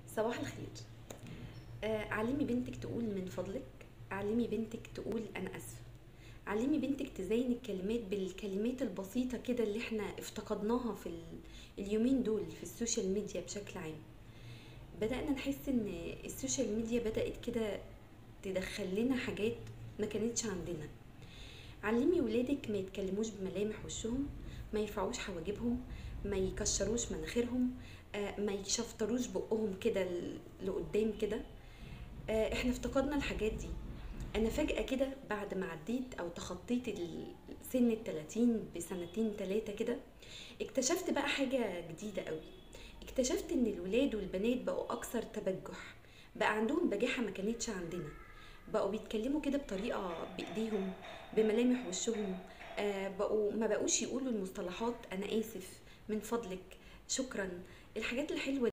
صباح الخير آه، علمي بنتك تقول من فضلك علمي بنتك تقول انا اسفه علمي بنتك تزين الكلمات بالكلمات البسيطة كده اللي احنا افتقدناها في ال- اليومين دول في السوشيال ميديا بشكل عام بدأنا نحس ان السوشيال ميديا بدأت كده تدخل لنا حاجات ما كانتش عندنا علمي ولادك ما يتكلموش بملامح وشهم ما يرفعوش حواجبهم ما يكشروش مناخيرهم آه، ما يشفطروش بقهم كده ل- لقدام كده آه، احنا افتقدنا الحاجات دي انا فجأة كده بعد ما عديت او تخطيت ال- سن التلاتين بسنتين تلاتة كده اكتشفت بقى حاجة جديدة قوي اكتشفت ان الولاد والبنات بقوا اكثر تبجح بقى عندهم بجاحة ما كانتش عندنا بقوا بيتكلموا كده بطريقة بايديهم بملامح وشهم آه بقوا ما بقوش يقولوا المصطلحات انا اسف من فضلك شكرا الحاجات الحلوة